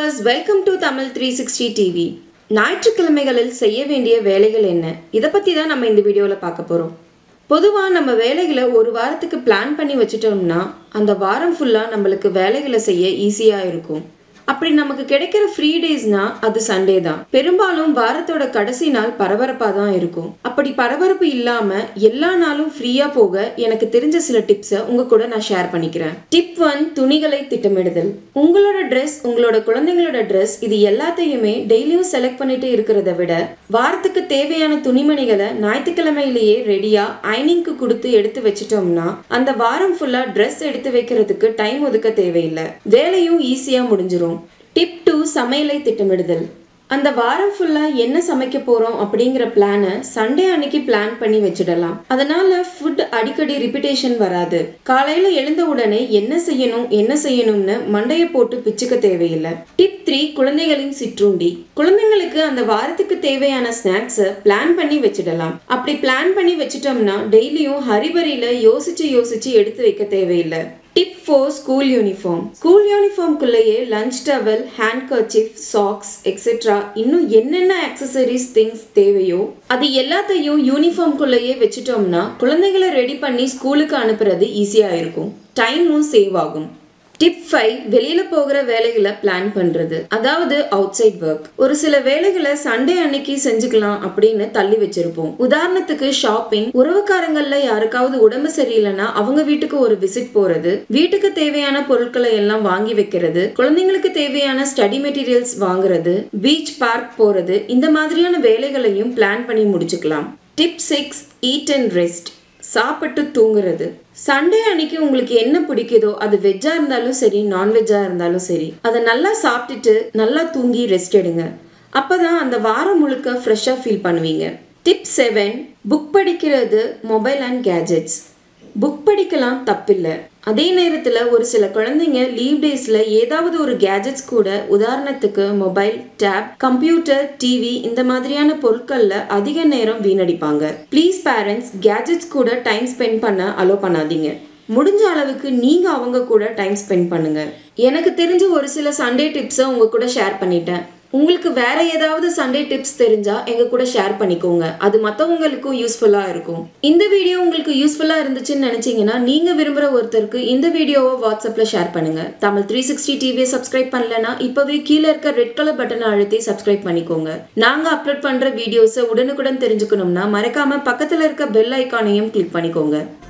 viewers welcome to Tamil three sixty TV ஞாயிற்றுக்கிழமைகளில் செய்ய வேண்டிய வேலைகள் என்ன இதை பற்றி தான் நம்ம இந்த வீடியோவில் பார்க்க போகிறோம் பொதுவாக நம்ம வேலைகளை ஒரு வாரத்துக்கு பிளான் பண்ணி வச்சுட்டோம்னா அந்த வாரம் ஃபுல்லாக நம்மளுக்கு வேலைகளை செய்ய ஈஸியாக இருக்கும் அப்படி நமக்கு கிடைக்கிற ஃப்ரீ டேஸ்னா அது சண்டே தான் பெரும்பாலும் வாரத்தோட கடைசி நாள் பரபரப்பாக தான் இருக்கும் அப்படி பரபரப்பு இல்லாம எல்லா நாளும் ஃப்ரீயா போக எனக்கு தெரிஞ்ச சில டிப்ஸை உங்க கூட நான் ஷேர் பண்ணிக்கிறேன் டிப் ஒன் துணிகளை திட்டமிடுதல் உங்களோட ட்ரெஸ் உங்களோட குழந்தைங்களோட ட்ரெஸ் இது எல்லாத்தையுமே டெய்லியும் செலக்ட் பண்ணிட்டு இருக்கிறத விட வாரத்துக்கு தேவையான துணிமணிகளை ஞாயிற்றுக்கிழமையிலேயே ரெடியா அயனிங்க்கு கொடுத்து எடுத்து வச்சிட்டோம்னா அந்த வாரம் ஃபுல்லா ட்ரெஸ் எடுத்து வைக்கிறதுக்கு டைம் ஒதுக்க தேவையில்லை வேலையும் ஈஸியா முடிஞ்சிரும் டிப் டூ சமையலை திட்டமிடுதல் அந்த வாரம் ஃபுல்லா என்ன சமைக்க போறோம் அப்படிங்கிற பிளானை சண்டே அன்னைக்கு பிளான் பண்ணி வச்சிடலாம் அதனால ஃபுட் அடிக்கடி ரிப்பிட்டேஷன் வராது காலையில எழுந்த உடனே என்ன செய்யணும் என்ன செய்யணும்னு மண்டைய போட்டு பிச்சுக்க தேவையில்லை டிப் த்ரீ குழந்தைகளின் சிற்றுண்டி குழந்தைங்களுக்கு அந்த வாரத்துக்கு தேவையான ஸ்நாக்ஸை பிளான் பண்ணி வச்சிடலாம் அப்படி பிளான் பண்ணி வச்சிட்டோம்னா டெய்லியும் ஹரிபரியில யோசிச்சு யோசிச்சு எடுத்து வைக்க தேவையில்லை tip four school uniform school யூனிஃபார்ம்குள்ளேயே lunch towel handkerchief socks etcetera இன்னும் என்னென்ன அக்சசரிஸ் திங்ஸ் தேவையோ அது எல்லாத்தையும் யூனிஃபார்ம்குள்ளேயே வச்சுட்டோம்னா குழந்தைகளை ரெடி பண்ணி ஸ்கூலுக்கு அனுப்புறது ஈஸியாக இருக்கும் டைமும் சேவ் ஆகும் டிப் ஃபைவ் வெளியில போகிற வேலைகளை பிளான் பண்றது அதாவது அவுட் சைட் ஒர்க் ஒரு சில வேலைகளை சண்டே அன்னைக்கு செஞ்சுக்கலாம் அப்படின்னு தள்ளி வச்சிருப்போம் உதாரணத்துக்கு ஷாப்பிங் உறவுக்காரங்கள்ல யாருக்காவது உடம்பு சரியில்லைன்னா அவங்க வீட்டுக்கு ஒரு விசிட் போறது வீட்டுக்கு தேவையான பொருட்களை எல்லாம் வாங்கி வைக்கிறது குழந்தைங்களுக்கு தேவையான ஸ்டடி மெட்டீரியல்ஸ் வாங்குறது பீச் பார்க் போறது இந்த மாதிரியான வேலைகளையும் பிளான் பண்ணி முடிச்சுக்கலாம் tip six eat and rest சாப்பிட்டு தூங்குறது சண்டே அன்னைக்கு உங்களுக்கு என்ன பிடிக்குதோ அது வெஜ்ஜா இருந்தாலும் சரி நான்வெஜ்ஜா இருந்தாலும் சரி அதை நல்லா சாப்பிட்டுட்டு நல்லா தூங்கி ரெஸ்ட் எடுங்க அப்பதான் அந்த வாரம் முழுக்க ஃப்ரெஷ்ஷாக ஃபீல் பண்ணுவீங்க டிப் செவன் புக் படிக்கிறது மொபைல் அண்ட் கேஜெட்ஸ் புக் படிக்கலாம் தப்பில்லை அதே நேரத்தில் ஒரு சில குழந்தைங்க லீவ் டேஸில் ஏதாவது ஒரு கேஜெட்ஸ் கூட உதாரணத்துக்கு மொபைல் டேப் கம்ப்யூட்டர் டிவி இந்த மாதிரியான பொருட்களில் அதிக நேரம் வீணடிப்பாங்க ப்ளீஸ் பேரண்ட்ஸ் கேஜெட்ஸ் கூட டைம் ஸ்பெண்ட் பண்ண அலோ பண்ணாதீங்க முடிஞ்ச அளவுக்கு நீங்க அவங்க கூட டைம் ஸ்பெண்ட் பண்ணுங்க எனக்கு தெரிஞ்ச ஒரு சில சண்டே டிப்ஸை உங்க கூட ஷேர் பண்ணிட்டேன் உங்களுக்கு வேற ஏதாவது சண்டே டிப்ஸ் தெரிஞ்சா எங்க கூட ஷேர் பண்ணிக்கோங்க அது மற்றவங்களுக்கும் யூஸ்ஃபுல்லா இருக்கும் இந்த வீடியோ உங்களுக்கு யூஸ்ஃபுல்லா இருந்துச்சுன்னு நினைச்சீங்கன்னா நீங்க விரும்புற ஒருத்தருக்கு இந்த வீடியோவை வாட்ஸ்அப்ல ஷேர் பண்ணுங்க தமிழ் த்ரீ சிக்ஸ்டி டிவியை சப்ஸ்கிரைப் பண்ணலனா இப்பவே கீழே இருக்க ரெட் கலர் பட்டனை அழுத்தி சப்ஸ்கிரைப் பண்ணிக்கோங்க நாங்க அப்லோட் பண்ற வீடியோஸை உடனுக்குடன் தெரிஞ்சுக்கணும்னா மறக்காம பக்கத்துல இருக்க பெல் ஐக்கானையும் கிளிக் பண்ணிக்கோங்க